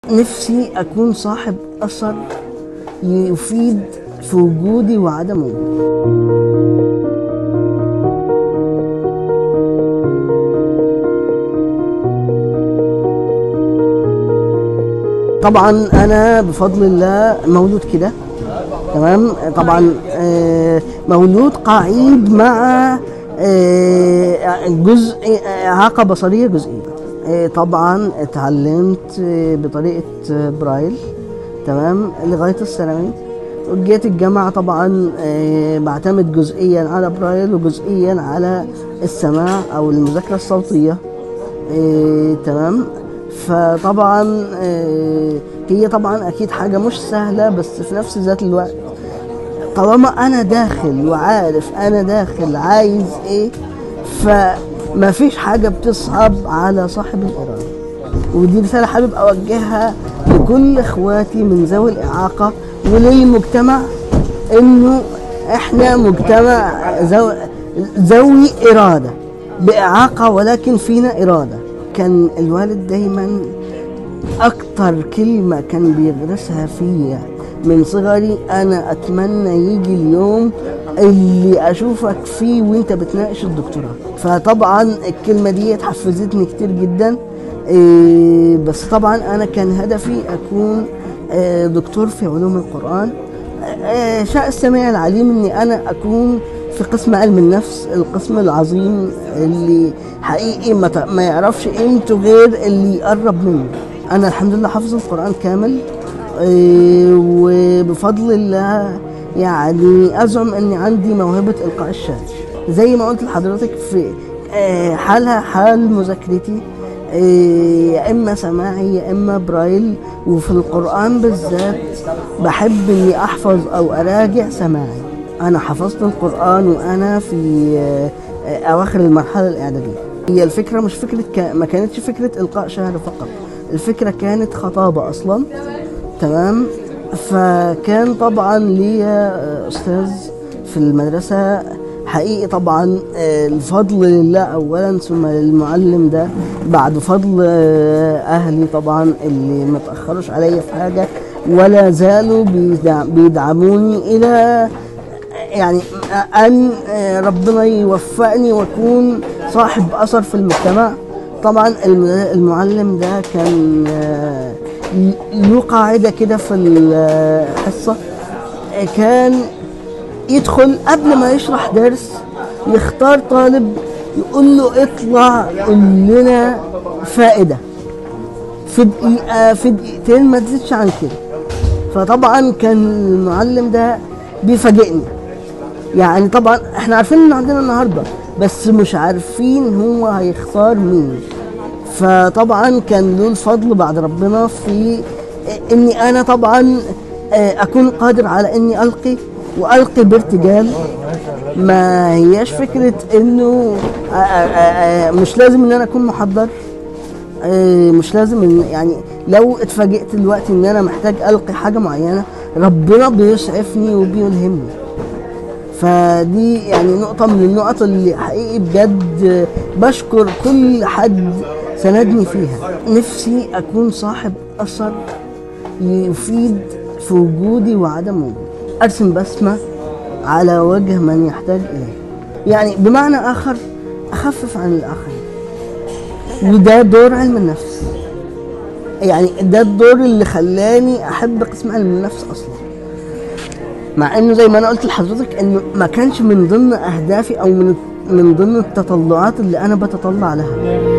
نفسي أكون صاحب أثر يفيد في وجودي وعدم وجودي طبعا أنا بفضل الله مولود كده تمام طبعا آه، مولود قعيد مع آه، جزء إعاقة بصرية جزئية آه، طبعا اتعلمت آه، بطريقة آه، برايل تمام لغاية الثانوي وجيت الجامعة طبعا آه، بعتمد جزئيا على برايل وجزئيا على السماع أو المذاكرة الصوتية آه، تمام فطبعا آه، هي طبعا أكيد حاجة مش سهلة بس في نفس ذات الوقت طالما انا داخل وعارف انا داخل عايز ايه فما فيش حاجه بتصعب على صاحب الاراده ودي رساله حابب اوجهها لكل اخواتي من ذوي الاعاقه وللمجتمع انه احنا مجتمع ذوي ذوي اراده باعاقه ولكن فينا اراده كان الوالد دايما اكتر كلمه كان بيغرسها فيا من صغري انا اتمنى يجي اليوم اللي اشوفك فيه وانت بتناقش الدكتوراه فطبعا الكلمه دي حفزتني كتير جدا إيه، بس طبعا انا كان هدفي اكون آه، دكتور في علوم القران آه، شاء السميع العليم اني انا اكون في قسم علم النفس القسم العظيم اللي حقيقي ما ت- ما يعرفش قيمته غير اللي يقرب منه انا الحمد لله حافظ القران كامل إيه، وبفضل الله يعني ازعم اني عندي موهبه القاء الشعر زي ما قلت لحضرتك في آه، حالها حال مذاكرتي إيه، يا اما سماعي يا اما برايل وفي القران بالذات بحب اني احفظ او اراجع سماعي انا حفظت القران وانا في آه، آه، اواخر المرحله الاعداديه هي الفكره مش فكره ك... ما كانتش فكره القاء شعر فقط الفكره كانت خطابه اصلا تمام فكان طبعا ليا آه، استاذ في المدرسه حقيقي طبعا آه، الفضل لله اولا ثم للمعلم ده بعد فضل آه، اهلي طبعا اللي ما تاخروش عليا في حاجه ولا زالوا بيدع- بيدعموني الى يعني ان آه، ربنا يوفقني واكون صاحب اثر في المجتمع طبعا الم- المعلم ده كان آه، له قاعده كده في الحصه آه، كان يدخل قبل ما يشرح درس يختار طالب يقول له اطلع قول لنا فائده في دقيقه في دقيقتين ما تزيدش عن كده فطبعا كان المعلم ده بيفاجئني يعني طبعا احنا عارفين انه عندنا النهارده بس مش عارفين هو هيختار مين فطبعا كان له الفضل بعد ربنا في اني انا طبعا آه، اكون قادر على اني القي والقي بارتجال ما هياش فكره انه آه، آه، آه، مش لازم ان انا اكون محضر آه، مش لازم إن يعني لو اتفاجئت دلوقتي ان انا محتاج القي حاجه معينه ربنا بيسعفني وبيلهمني فدي يعني نقطة من النقط اللي حقيقي بجد بشكر كل حد سندني فيها نفسي أكون صاحب أثر يفيد في وجودي وعدم وجودي أرسم بسمة على وجه من يحتاج إليه يعني بمعنى آخر أخفف عن الآخرين وده دور علم النفس يعني ده الدور اللي خلاني أحب قسم علم النفس أصلا مع انه زي ما انا قلت لحضرتك انه ما كانش من ضمن اهدافي او من من ضمن التطلعات اللي انا بتطلع لها